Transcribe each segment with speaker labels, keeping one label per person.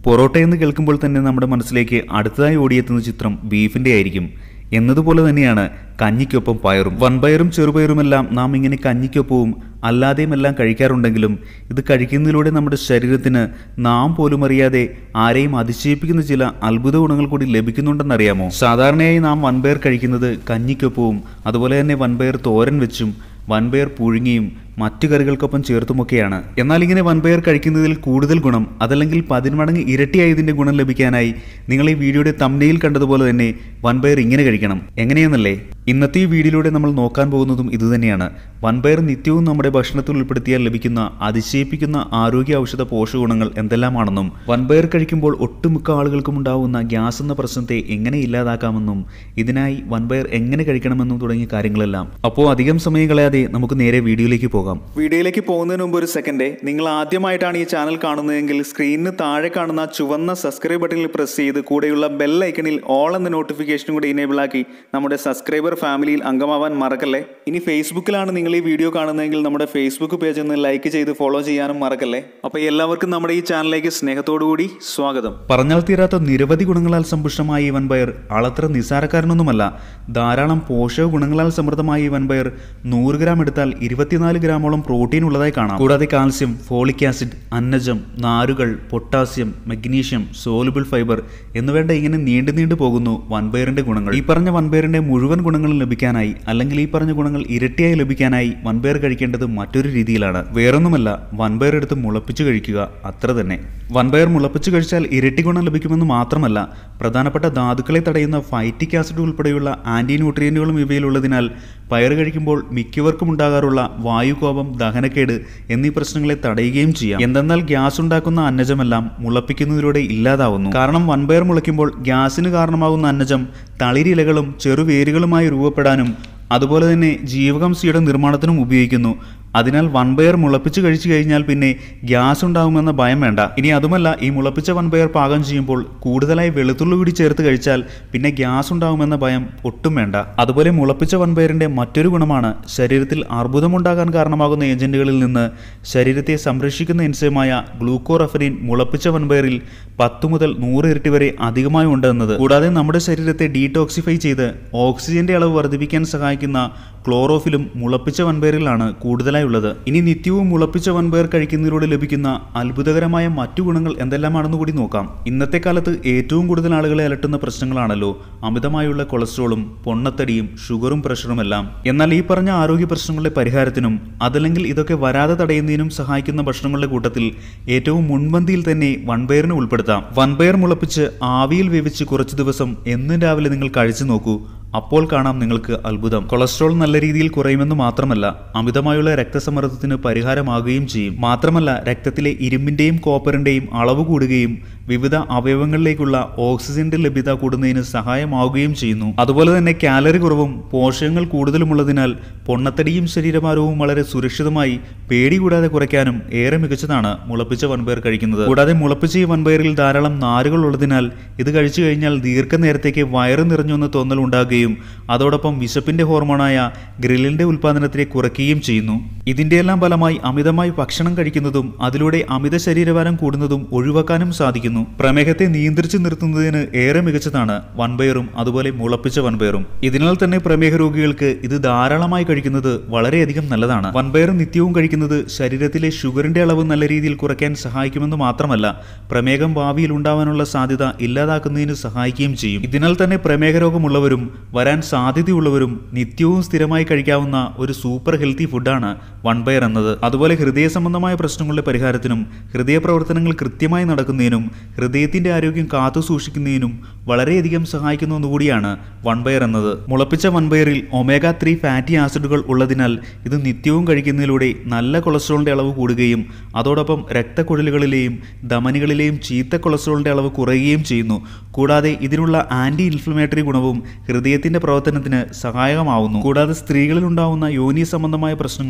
Speaker 1: പൊറോട്ട എന്ന് കേൾക്കുമ്പോൾ തന്നെ നമ്മുടെ മനസ്സിലേക്ക് അടുത്തതായി ഓടിയെത്തുന്ന ചിത്രം ബീഫിന്റെ ആയിരിക്കും എന്നതുപോലെ തന്നെയാണ് കഞ്ഞിക്കൊപ്പം പയറും വൻപയറും ചെറുപയറുമെല്ലാം നാം ഇങ്ങനെ കഞ്ഞിക്കൊപ്പവും അല്ലാതെയും എല്ലാം കഴിക്കാറുണ്ടെങ്കിലും ഇത് കഴിക്കുന്നതിലൂടെ നമ്മുടെ ശരീരത്തിന് നാം പോലും അറിയാതെ ആരെയും അതിശയിപ്പിക്കുന്ന ചില അത്ഭുത ഗുണങ്ങൾ കൂടി ലഭിക്കുന്നുണ്ടെന്നറിയാമോ സാധാരണയായി നാം വൻപയർ കഴിക്കുന്നത് കഞ്ഞിക്കൊപ്പവും അതുപോലെ തന്നെ വൻപയർ തോരൻ വെച്ചും വൻപയർ പുഴുങ്ങിയും മറ്റു കറികൾക്കൊപ്പം ചേർത്തുമൊക്കെയാണ് എന്നാൽ ഇങ്ങനെ വൻപയർ കഴിക്കുന്നതിൽ കൂടുതൽ ഗുണം അതല്ലെങ്കിൽ പതിന്മടങ്ങ് ഇരട്ടിയായി ഇതിന്റെ ഗുണം ലഭിക്കാനായി നിങ്ങൾ ഈ വീഡിയോയുടെ തമ്നയിൽ കണ്ടതുപോലെ തന്നെ വൻപയർ ഇങ്ങനെ കഴിക്കണം എങ്ങനെയെന്നല്ലേ ഇന്നത്തെ ഈ വീഡിയോയിലൂടെ നമ്മൾ നോക്കാൻ പോകുന്നതും ഇതുതന്നെയാണ് വൻപയർ നിത്യവും നമ്മുടെ ഭക്ഷണത്തിൽ ഉൾപ്പെടുത്തിയാൽ ലഭിക്കുന്ന അതിശയിപ്പിക്കുന്ന ആരോഗ്യ ഔഷധ പോഷകഗുണങ്ങൾ എന്തെല്ലാമാണെന്നും വൻപയർ കഴിക്കുമ്പോൾ ഒട്ടുമിക്ക ആളുകൾക്കും ഉണ്ടാവുന്ന ഗ്യാസ് എന്ന പ്രശ്നത്തെ എങ്ങനെ ഇല്ലാതാക്കാമെന്നും ഇതിനായി വൻപയർ എങ്ങനെ കഴിക്കണമെന്നും തുടങ്ങിയ കാര്യങ്ങളെല്ലാം അപ്പോൾ അധികം സമയം കളയാതെ നമുക്ക് നേരെ വീഡിയോയിലേക്ക് പോകാം
Speaker 2: വീഡിയോയിലേക്ക് പോകുന്നതിന് മുമ്പ് ഒരു സെക്കൻഡ് നിങ്ങൾ ആദ്യമായിട്ടാണ് ഈ ചാനൽ കാണുന്നതെങ്കിൽ സ്ക്രീനിന് താഴെ കാണുന്ന ചുവന്ന സബ്സ്ക്രൈബ് ബട്ടണിൽ പ്രസ് ചെയ്ത് കൂടെയുള്ള ബെൽ ഐക്കണിൽ ഓൾ എന്ന നോട്ടിഫിക്കേഷനും കൂടി ഇനേബിൾ ആക്കി നമ്മുടെ സബ്സ്ക്രൈബർ ഫാമിലിയിൽ അംഗമാവാൻ മറക്കല്ലേ ഇനി ഫേസ്ബുക്കിലാണ് നിങ്ങൾ ഈ വീഡിയോ കാണുന്നതെങ്കിൽ നമ്മുടെ ഫേസ്ബുക്ക് പേജ് ഒന്ന് ലൈക്ക് ചെയ്ത് ഫോളോ ചെയ്യാനും മറക്കല്ലേ അപ്പോൾ എല്ലാവർക്കും നമ്മുടെ ഈ ചാനലിലേക്ക് സ്നേഹത്തോടു കൂടി സ്വാഗതം
Speaker 1: പറഞ്ഞാൽ തീരാത്ത നിരവധി ഗുണങ്ങളാൽ സമ്പുഷ്ടമായ ഈ വൻപയർ അളത്ര നിസാരക്കാരനൊന്നുമല്ല ധാരാളം പോഷക ഗുണങ്ങളാൽ സമൃദ്ധമായ ഈ വൻപയർ നൂറ് ഗ്രാം എടുത്താൽ ഇരുപത്തിനാല് ഗ്രാമോളം പ്രോട്ടീൻ ഉള്ളതായി കാണാം കൂടാതെ കാൽസ്യം ഫോളിക് ആസിഡ് അന്നജം നാരുകൾ പൊട്ടാസ്യം മഗ്നീഷ്യം സോലുബിൾ ഫൈബർ എന്നുവേണ്ട ഇങ്ങനെ നീണ്ടു നീണ്ടു പോകുന്നു വൻപയറിന്റെ ഗുണങ്ങൾ ഈ പറഞ്ഞ വൻപയറിന്റെ മുഴുവൻ ഗുണങ്ങളും ലഭിക്കാനായി അല്ലെങ്കിൽ ഈ പറഞ്ഞ ഗുണങ്ങൾ ഇരട്ടിയായി ലഭിക്കാനായി വൻപയർ കഴിക്കേണ്ടത് മറ്റൊരു രീതിയിലാണ് വേറൊന്നുമല്ല വൻപയർ എടുത്ത് മുളപ്പിച്ച് കഴിക്കുക അത്ര തന്നെ വൻപയർ മുളപ്പിച്ച് കഴിച്ചാൽ ഇരട്ടി ഗുണം ലഭിക്കുമെന്ന് മാത്രമല്ല പ്രധാനപ്പെട്ട ധാതുക്കളെ തടയുന്ന ഫൈറ്റിക് ആസിഡ് ഉൾപ്പെടെയുള്ള ആന്റി ന്യൂട്രിയന്റുകളും ഇവയിലുള്ളതിനാൽ പയർ കഴിക്കുമ്പോൾ മിക്കവർക്കും ഉണ്ടാകാറുള്ള വായുകോപം ദഹനക്കേട് എന്നീ പ്രശ്നങ്ങളെ തടയുകയും ചെയ്യാം എന്തെന്നാൽ ഗ്യാസ് ഉണ്ടാക്കുന്ന അന്നജമെല്ലാം മുളപ്പിക്കുന്നതിലൂടെ ഇല്ലാതാവുന്നു കാരണം വൻപയർ മുളയ്ക്കുമ്പോൾ ഗ്യാസിന് കാരണമാകുന്ന അന്നജം തളിരിലകളും ചെറുവേരുകളുമായി രൂപപ്പെടാനും അതുപോലെ തന്നെ ജീവകം നിർമ്മാണത്തിനും ഉപയോഗിക്കുന്നു അതിനാൽ വൻപയർ മുളപ്പിച്ച് കഴിച്ചു കഴിഞ്ഞാൽ പിന്നെ ഗ്യാസ് ഉണ്ടാകുമെന്ന ഭയം വേണ്ട ഇനി അതുമല്ല ഈ മുളപ്പിച്ച വൻപയർ പാകം ചെയ്യുമ്പോൾ കൂടുതലായി വെളുത്തുള്ളി കൂടി ചേർത്ത് കഴിച്ചാൽ പിന്നെ ഗ്യാസ് ഉണ്ടാകുമെന്ന ഭയം ഒട്ടും വേണ്ട അതുപോലെ മുളപ്പിച്ച വൻപയറിന്റെ മറ്റൊരു ഗുണമാണ് ശരീരത്തിൽ അർബുദമുണ്ടാകാൻ കാരണമാകുന്ന ഏജന്റുകളിൽ നിന്ന് ശരീരത്തെ സംരക്ഷിക്കുന്ന എൻസൈമായ ഗ്ലൂക്കോറഫനിൻ മുളപ്പിച്ച വൻപയറിൽ പത്ത് മുതൽ നൂറ് ഇരട്ടി വരെ അധികമായി ഉണ്ടെന്നത് കൂടാതെ നമ്മുടെ ശരീരത്തെ ഡീടോക്സിഫൈ ചെയ്ത് ഓക്സിജന്റെ അളവ് വർദ്ധിപ്പിക്കാൻ സഹായിക്കുന്ന ക്ലോറോഫിലും മുളപ്പിച്ച വൻപയറിലാണ് കൂടുതലായി ഉള്ളത് ഇനി നിത്യവും മുളപ്പിച്ച വൻപയർ കഴിക്കുന്നതിലൂടെ ലഭിക്കുന്ന അത്ഭുതകരമായ മറ്റു ഗുണങ്ങൾ എന്തെല്ലാമാണെന്ന് കൂടി നോക്കാം ഇന്നത്തെ കാലത്ത് ഏറ്റവും കൂടുതൽ ആളുകളെ അലട്ടുന്ന പ്രശ്നങ്ങളാണല്ലോ അമിതമായുള്ള കൊളസ്ട്രോളും പൊണ്ണത്തടിയും ഷുഗറും പ്രഷറും എല്ലാം എന്നാൽ ഈ പറഞ്ഞ ആരോഗ്യ പ്രശ്നങ്ങളുടെ പരിഹാരത്തിനും അതല്ലെങ്കിൽ ഇതൊക്കെ വരാതെ തടയുന്നതിനും സഹായിക്കുന്ന ഭക്ഷണങ്ങളുടെ കൂട്ടത്തിൽ ഏറ്റവും മുൻപന്തിയിൽ തന്നെ വൻപയറിനെ ഉൾപ്പെടുത്താം വൻപയർ മുളപ്പിച്ച് ആവിയിൽ വേവിച്ച് കുറച്ചു ദിവസം എന്നും രാവിലെ നിങ്ങൾ കഴിച്ചു നോക്കൂ അപ്പോൾ കാണാം നിങ്ങൾക്ക് അത്ഭുതം കൊളസ്ട്രോൾ നല്ല രീതിയിൽ കുറയുമെന്ന് മാത്രമല്ല അമിതമായുള്ള രക്തസമ്മർദ്ദത്തിന് പരിഹാരമാകുകയും ചെയ്യും മാത്രമല്ല രക്തത്തിലെ ഇരുമ്പിന്റെയും കോപ്പറിന്റെയും അളവ് കൂടുകയും വിവിധ അവയവങ്ങളിലേക്കുള്ള ഓക്സിജന്റെ ലഭ്യത കൂടുന്നതിന് സഹായമാവുകയും ചെയ്യുന്നു അതുപോലെ തന്നെ കാലറി കുറവും പോഷകങ്ങൾ കൂടുതലുമുള്ളതിനാൽ പൊണ്ണത്തടിയും ശരീരഭാരവും വളരെ സുരക്ഷിതമായി പേടി കൂടാതെ കുറയ്ക്കാനും ഏറെ മികച്ചതാണ് മുളപ്പിച്ച വൻപയർ കഴിക്കുന്നത് കൂടാതെ മുളപ്പിച്ച ഈ വൻപയറിൽ ധാരാളം നാരുകൾ ഉള്ളതിനാൽ ഇത് കഴിച്ചു കഴിഞ്ഞാൽ ദീർഘനേരത്തേക്ക് വയറ് നിറഞ്ഞൊന്ന് തോന്നൽ ഉണ്ടാകുകയും അതോടൊപ്പം വിശപ്പിന്റെ ഹോർമോണായ ഗ്രില്ലിന്റെ ഉൽപ്പാദനത്തെ കുറയ്ക്കുകയും ചെയ്യുന്നു ഇതിന്റെയെല്ലാം ഫലമായി അമിതമായി ഭക്ഷണം കഴിക്കുന്നതും അതിലൂടെ അമിത ശരീരഭാരം കൂടുന്നതും ഒഴിവാക്കാനും സാധിക്കുന്നു പ്രമേഹത്തെ നിയന്ത്രിച്ചു നിർത്തുന്നതിന് ഏറെ മികച്ചതാണ് വൻപയറും അതുപോലെ മുളപ്പിച്ച വൻപയറും ഇതിനാൽ തന്നെ പ്രമേഹ രോഗികൾക്ക് ഇത് ധാരാളമായി കഴിക്കുന്നത് വളരെയധികം നല്ലതാണ് വൻപയർ നിത്യവും കഴിക്കുന്നത് ശരീരത്തിലെ ഷുഗറിന്റെ അളവ് നല്ല രീതിയിൽ കുറയ്ക്കാൻ സഹായിക്കുമെന്ന് മാത്രമല്ല പ്രമേഹം ഭാവിയിൽ ഉണ്ടാവാനുള്ള സാധ്യത ഇല്ലാതാക്കുന്നതിന് സഹായിക്കുകയും ചെയ്യും ഇതിനാൽ തന്നെ പ്രമേഹ രോഗമുള്ളവരും വരാൻ സാധ്യതയുള്ളവരും നിത്യവും സ്ഥിരമായി കഴിക്കാവുന്ന ഒരു സൂപ്പർ ഹെൽത്തി ഫുഡാണ് വൺപയർ എന്നത് അതുപോലെ ഹൃദയ സംബന്ധമായ പ്രശ്നങ്ങളുടെ പരിഹാരത്തിനും ഹൃദയ പ്രവർത്തനങ്ങൾ കൃത്യമായി നടക്കുന്നതിനും ഹൃദയത്തിന്റെ ആരോഗ്യം കാത്തു സൂക്ഷിക്കുന്നതിനും വളരെയധികം സഹായിക്കുന്ന ഒന്നുകൂടിയാണ് വൺപയർ എന്നത് മുളപ്പിച്ച വൺപയറിൽ ഒമേഗ ത്രീ ഫാറ്റി ആസിഡുകൾ ഉള്ളതിനാൽ ഇത് നിത്യവും കഴിക്കുന്നതിലൂടെ നല്ല കൊളസ്ട്രോളിന്റെ അളവ് കൂടുകയും അതോടൊപ്പം രക്തക്കുഴലുകളിലെയും ധമനികളിലെയും ചീത്ത കൊളസ്ട്രോളിന്റെ അളവ് കുറയുകയും ചെയ്യുന്നു കൂടാതെ ഇതിനുള്ള ആന്റി ഇൻഫ്ലമേറ്ററി ഗുണവും ഹൃദയത്തിന്റെ പ്രവർത്തനത്തിന് സഹായകമാവുന്നു കൂടാതെ സ്ത്രീകളിൽ ഉണ്ടാവുന്ന യോനി സംബന്ധമായ പ്രശ്നങ്ങൾക്കും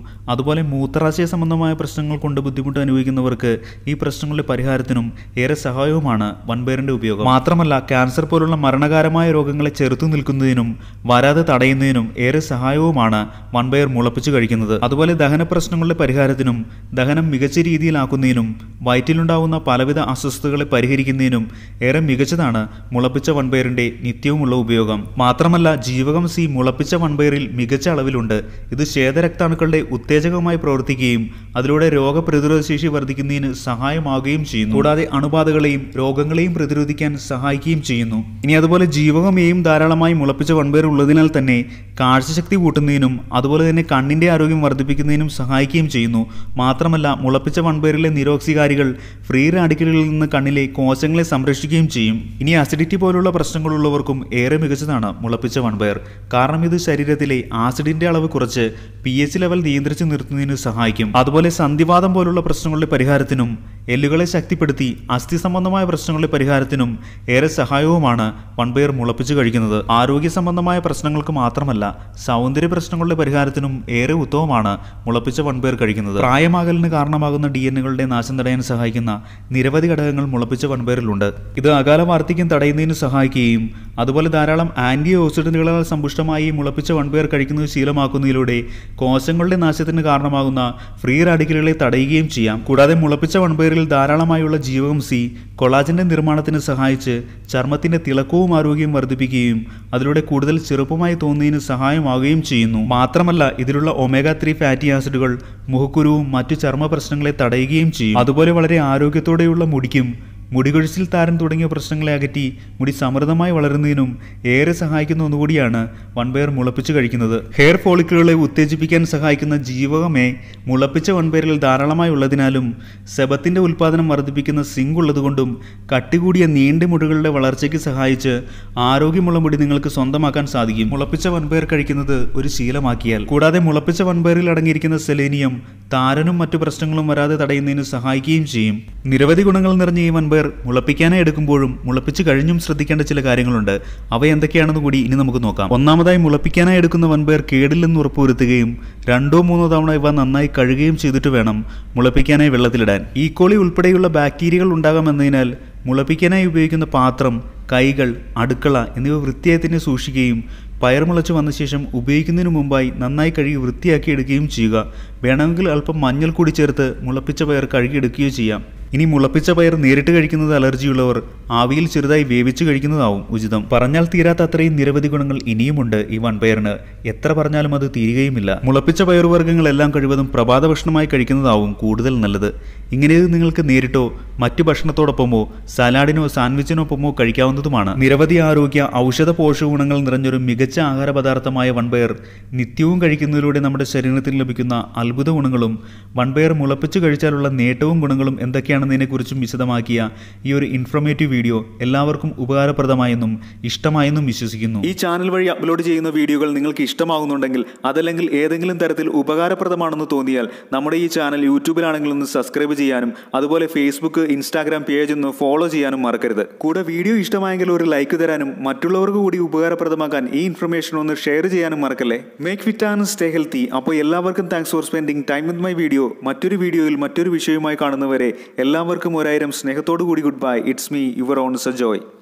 Speaker 1: അതുപോലെ മൂത്രാശയ സംബന്ധമായ പ്രശ്നങ്ങൾ കൊണ്ട് ബുദ്ധിമുട്ട് അനുഭവിക്കുന്നവർക്ക് ഈ പ്രശ്നങ്ങളുടെ പരിഹാരത്തിനും ഏറെ സഹായവുമാണ് വൻപയറിന്റെ ഉപയോഗം മാത്രമല്ല ക്യാൻസർ പോലുള്ള മരണകാരമായ രോഗങ്ങളെ ചെറുത്തു നിൽക്കുന്നതിനും വരാതെ തടയുന്നതിനും ഏറെ സഹായവുമാണ് വൻപയർ മുളപ്പിച്ച് കഴിക്കുന്നത് അതുപോലെ ദഹന പ്രശ്നങ്ങളുടെ പരിഹാരത്തിനും ദഹനം മികച്ച രീതിയിലാക്കുന്നതിനും വയറ്റിലുണ്ടാവുന്ന പലവിധ അസ്വസ്ഥതകളെ പരിഹരിക്കുന്നതിനും ഏറെ മികച്ചതാണ് മുളപ്പിച്ച വൻപയറിന്റെ നിത്യവുമുള്ള ഉപയോഗം മാത്രമല്ല ജീവകം സി മുളപ്പിച്ച വൻപയറിൽ മികച്ച അളവിലുണ്ട് ഇത് ശ്വേതരക്താണുക്കളുടെ ഉത്തേജകമായി പ്രവർത്തിക്കുകയും അതിലൂടെ രോഗപ്രതിരോധ ശേഷി വർദ്ധിക്കുന്നതിന് സഹായമാവുകയും ചെയ്യുന്നു കൂടാതെ അണുബാധകളെയും രോഗങ്ങളെയും പ്രതിരോധിക്കാൻ സഹായിക്കുകയും ചെയ്യുന്നു ഇനി അതുപോലെ ജീവകം എയും ധാരാളമായി മുളപ്പിച്ച വൻപയർ ഉള്ളതിനാൽ തന്നെ കാഴ്ചശക്തി കൂട്ടുന്നതിനും അതുപോലെ തന്നെ കണ്ണിന്റെ ആരോഗ്യം വർദ്ധിപ്പിക്കുന്നതിനും സഹായിക്കുകയും ചെയ്യുന്നു മാത്രമല്ല മുളപ്പിച്ച വൻപയറിലെ നിരോക്സികാരികൾ ഫ്രീ റാഡിക്കലുകളിൽ നിന്ന് കണ്ണിലെ കോശങ്ങളെ സംരക്ഷിക്കുകയും ചെയ്യും ഇനി അസിഡിറ്റി പോലുള്ള പ്രശ്നങ്ങളുള്ളവർക്കും ഏറെ മികച്ചതാണ് മുളപ്പിച്ച വൻപയർ കാരണം ഇത് ശരീരത്തിലെ ആസിഡിന്റെ അളവ് കുറച്ച് പി എച്ച് ലെവൽ നിയന്ത്രിച്ച് നിർത്തുന്നതിന് സഹായിക്കും അതുപോലെ സന്ധിവാദം പോലുള്ള പ്രശ്നങ്ങളുടെ പരിഹാരത്തിനും എല്ലുകളെ ശക്തിപ്പെടുത്തി അസ്ഥി സംബന്ധമായ പ്രശ്നങ്ങളുടെ പരിഹാരത്തിനും ഏറെ സഹായവുമാണ് വൺപയർ മുളപ്പിച്ച് കഴിക്കുന്നത് ആരോഗ്യ സംബന്ധമായ പ്രശ്നങ്ങൾക്ക് മാത്രമല്ല സൗന്ദര്യ പ്രശ്നങ്ങളുടെ പരിഹാരത്തിനും ഏറെ ഉത്തമമാണ് മുളപ്പിച്ച വൺപയർ കഴിക്കുന്നത് പ്രായമാകലിന് കാരണമാകുന്ന ഡി എന്നുകളുടെ നാശം തടയാൻ സഹായിക്കുന്ന നിരവധി ഘടകങ്ങൾ മുളപ്പിച്ച വൺപയറിലുണ്ട് ഇത് അകാല വാർദ്ധക്യം തടയുന്നതിന് സഹായിക്കുകയും അതുപോലെ ധാരാളം ആന്റി ഓക്സിഡന്റുകളാൽ സമ്പുഷ്ടമായി മുളപ്പിച്ച വൺപയർ കഴിക്കുന്നത് ശീലമാക്കുന്നതിലൂടെ കോശങ്ങളുടെ നാശത്തിന് കാരണമാകുന്ന ഫ്രീ റാഡിക്കലുകളെ തടയുകയും ചെയ്യാം കൂടാതെ മുളപ്പിച്ച വൺപയറിൽ ധാരാളമായുള്ള ജീവകം സി കൊളാജന്റെ നിർമ്മാണത്തിന് സഹായിച്ച് ചർമ്മത്തിന്റെ തിളക്കവും ആരോഗ്യവും വർദ്ധിപ്പിക്കുകയും അതിലൂടെ കൂടുതൽ ചെറുപ്പമായി തോന്നുന്നതിന് സഹായമാവുകയും ചെയ്യുന്നു മാത്രമല്ല ഇതിലുള്ള ഒമേഗ ത്രീ ഫാറ്റി ആസിഡുകൾ മുഖക്കുരുവും മറ്റു ചർമ്മ പ്രശ്നങ്ങളെ തടയുകയും ചെയ്യും അതുപോലെ വളരെ ആരോഗ്യത്തോടെയുള്ള മുടിക്കും മുടികൊഴിച്ചിൽ താരൻ തുടങ്ങിയ പ്രശ്നങ്ങളെ അകറ്റി മുടി സമൃദ്ധമായി വളരുന്നതിനും ഏറെ സഹായിക്കുന്ന ഒന്നുകൂടിയാണ് വൺപയർ മുളപ്പിച്ച് കഴിക്കുന്നത് ഹെയർ ഫോളിക്കിളുകളെ ഉത്തേജിപ്പിക്കാൻ സഹായിക്കുന്ന ജീവകമേ മുളപ്പിച്ച വൺപയറിൽ ധാരാളമായി ഉള്ളതിനാലും സെബത്തിന്റെ ഉൽപ്പാദനം വർദ്ധിപ്പിക്കുന്ന സിങ്ക് ഉള്ളതുകൊണ്ടും കട്ടികൂടിയ നീണ്ട മുടികളുടെ വളർച്ചയ്ക്ക് സഹായിച്ച് ആരോഗ്യമുള്ള മുടി നിങ്ങൾക്ക് സ്വന്തമാക്കാൻ സാധിക്കും മുളപ്പിച്ച വൻപയർ കഴിക്കുന്നത് ഒരു ശീലമാക്കിയാൽ കൂടാതെ മുളപ്പിച്ച വൻപയറിൽ അടങ്ങിയിരിക്കുന്ന സെലേനിയം താരനും മറ്റു പ്രശ്നങ്ങളും വരാതെ തടയുന്നതിന് സഹായിക്കുകയും ചെയ്യും നിരവധി ഗുണങ്ങൾ നിറഞ്ഞ ഈ വൻപയർ മുളപ്പിക്കാനായി എടുക്കുമ്പോഴും മുളപ്പിച്ച് കഴിഞ്ഞും ശ്രദ്ധിക്കേണ്ട ചില കാര്യങ്ങളുണ്ട് അവ എന്തൊക്കെയാണെന്ന് കൂടി ഇനി നമുക്ക് നോക്കാം ഒന്നാമതായി മുളപ്പിക്കാനായി എടുക്കുന്ന വൻപയർ കേടില്ലെന്ന് ഉറപ്പുവരുത്തുകയും രണ്ടോ മൂന്നോ തവണ ഇവ നന്നായി കഴുകുകയും ചെയ്തിട്ട് വേണം മുളപ്പിക്കാനായി വെള്ളത്തിലിടാൻ ഈക്കോളി ഉൾപ്പെടെയുള്ള ബാക്ടീരിയകൾ ഉണ്ടാകാമെന്നതിനാൽ മുളപ്പിക്കാനായി ഉപയോഗിക്കുന്ന പാത്രം കൈകൾ അടുക്കള എന്നിവ വൃത്തിയായി തന്നെ സൂക്ഷിക്കുകയും പയർ മുളച്ച് വന്ന ശേഷം ഉപയോഗിക്കുന്നതിന് മുമ്പായി നന്നായി കഴുകി വൃത്തിയാക്കി എടുക്കുകയും ചെയ്യുക വേണമെങ്കിൽ അല്പം മഞ്ഞൾ കൂടി ചേർത്ത് മുളപ്പിച്ച പയർ കഴുകിയെടുക്കുകയോ ചെയ്യാം ഇനി മുളപ്പിച്ച പയർ നേരിട്ട് കഴിക്കുന്നത് അലർജിയുള്ളവർ ആവിയിൽ ചെറുതായി വേവിച്ച് കഴിക്കുന്നതാവും ഉചിതം പറഞ്ഞാൽ തീരാത്ത അത്രയും നിരവധി ഗുണങ്ങൾ ഇനിയുമുണ്ട് ഈ വൺപയറിന് എത്ര പറഞ്ഞാലും അത് തീരുകയുമില്ല മുളപ്പിച്ച പയറുവർഗ്ഗങ്ങളെല്ലാം കഴിവതും പ്രഭാത ഭക്ഷണമായി കഴിക്കുന്നതാവും കൂടുതൽ നല്ലത് ഇങ്ങനെ ഇത് നിങ്ങൾക്ക് നേരിട്ടോ മറ്റു ഭക്ഷണത്തോടൊപ്പമോ സലാഡിനോ സാൻഡ്വിച്ചിനൊപ്പമോ കഴിക്കാവുന്നതുമാണ് നിരവധി ആരോഗ്യ ഔഷധ പോഷക ഗുണങ്ങൾ നിറഞ്ഞൊരു മികച്ച ആഹാര പദാർത്ഥമായ വൺപയർ നിത്യവും കഴിക്കുന്നതിലൂടെ നമ്മുടെ ശരീരത്തിന് ലഭിക്കുന്ന അത്ഭുത ഗുണങ്ങളും വൺപയർ മുളപ്പിച്ച് കഴിച്ചാലുള്ള നേട്ടവും ഗുണങ്ങളും എന്തൊക്കെയാണെന്നതിനെക്കുറിച്ചും വിശദമാക്കിയ ഈ ഒരു ഇൻഫർമേറ്റീവ് വീഡിയോ എല്ലാവർക്കും ഉപകാരപ്രദമായെന്നും ഇഷ്ടമായെന്നും വിശ്വസിക്കുന്നു
Speaker 2: ഈ ചാനൽ വഴി അപ്ലോഡ് ചെയ്യുന്ന വീഡിയോകൾ നിങ്ങൾക്ക് ഇഷ്ടമാകുന്നുണ്ടെങ്കിൽ അതല്ലെങ്കിൽ ഏതെങ്കിലും തരത്തിൽ ഉപകാരപ്രദമാണെന്ന് തോന്നിയാൽ നമ്മുടെ ഈ ചാനൽ യൂട്യൂബിലാണെങ്കിൽ ഒന്ന് സബ്സ്ക്രൈബ് ചെയ്യാനും അതുപോലെ ഫേസ്ബുക്ക് ഇൻസ്റ്റാഗ്രാം പേജ് ഒന്ന് ഫോളോ ചെയ്യാനും മറക്കരുത് കൂടെ വീഡിയോ ഇഷ്ടമായെങ്കിൽ ഒരു ലൈക്ക് തരാനും മറ്റുള്ളവർക്ക് കൂടി ഉപകാരപ്രദമാക്കാൻ ഈ ഇൻഫർമേഷൻ ഒന്ന് ഷെയർ ചെയ്യാനും മറക്കല്ലേ make fit and stay healthy അപ്പോൾ എല്ലാവർക്കും thanks for spending time with my video മറ്റൊരു വീഡിയോയിൽ മറ്റൊരു വിഷയവുമായി കാണുന്നവരെ എല്ലാവർക്കും ഒരായിരം സ്നേഹത്തോടു കൂടി good bye it's me your own Sajoy